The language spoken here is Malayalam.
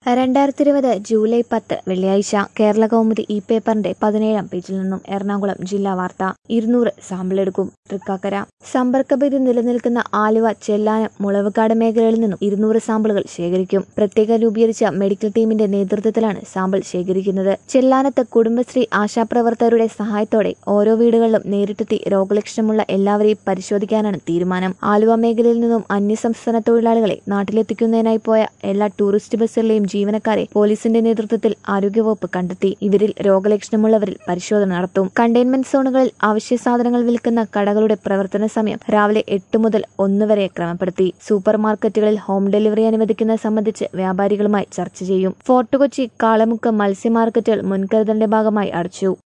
രണ്ടായിരത്തി ഇരുപത് ജൂലൈ പത്ത് വെള്ളിയാഴ്ച കേരള കൗമുദി ഈ പേപ്പറിന്റെ പതിനേഴാം പേജിൽ നിന്നും എറണാകുളം ജില്ലാ വാർത്ത ഇരുന്നൂറ് സാമ്പിളെടുക്കും തൃക്കാക്കര സമ്പർക്കഭേദി നിലനിൽക്കുന്ന ആലുവ ചെല്ലാനം മുളവുകാട് മേഖലകളിൽ നിന്നും ഇരുന്നൂറ് സാമ്പിളുകൾ ശേഖരിക്കും പ്രത്യേകം രൂപീകരിച്ച മെഡിക്കൽ ടീമിന്റെ നേതൃത്വത്തിലാണ് സാമ്പിൾ ശേഖരിക്കുന്നത് ചെല്ലാനത്ത് കുടുംബശ്രീ ആശാപ്രവർത്തകരുടെ സഹായത്തോടെ ഓരോ വീടുകളിലും നേരിട്ടെത്തി രോഗലക്ഷണമുള്ള എല്ലാവരെയും പരിശോധിക്കാനാണ് തീരുമാനം ആലുവ മേഖലയിൽ നിന്നും അന്യസംസ്ഥാന തൊഴിലാളികളെ നാട്ടിലെത്തിക്കുന്നതിനായി പോയ എല്ലാ ടൂറിസ്റ്റ് ബസ്സുകളിലെയും ജീവനക്കാരെ പോലീസിന്റെ നേതൃത്വത്തിൽ ആരോഗ്യവകുപ്പ് കണ്ടെത്തി ഇവരിൽ രോഗലക്ഷണമുള്ളവരിൽ പരിശോധന നടത്തും കണ്ടെയ്ൻമെന്റ് സോണുകളിൽ അവശ്യ സാധനങ്ങൾ വിൽക്കുന്ന കടകളുടെ പ്രവർത്തന സമയം രാവിലെ എട്ട് മുതൽ ഒന്ന് വരെ ക്രമപ്പെടുത്തി സൂപ്പർ മാർക്കറ്റുകളിൽ ഹോം ഡെലിവറി അനുവദിക്കുന്നത് സംബന്ധിച്ച് വ്യാപാരികളുമായി ചർച്ച ചെയ്യും ഫോർട്ട് കൊച്ചി കാളമുക്ക് മത്സ്യ മാർക്കറ്റുകൾ മുൻകരുതലിന്റെ ഭാഗമായി അടച്ചു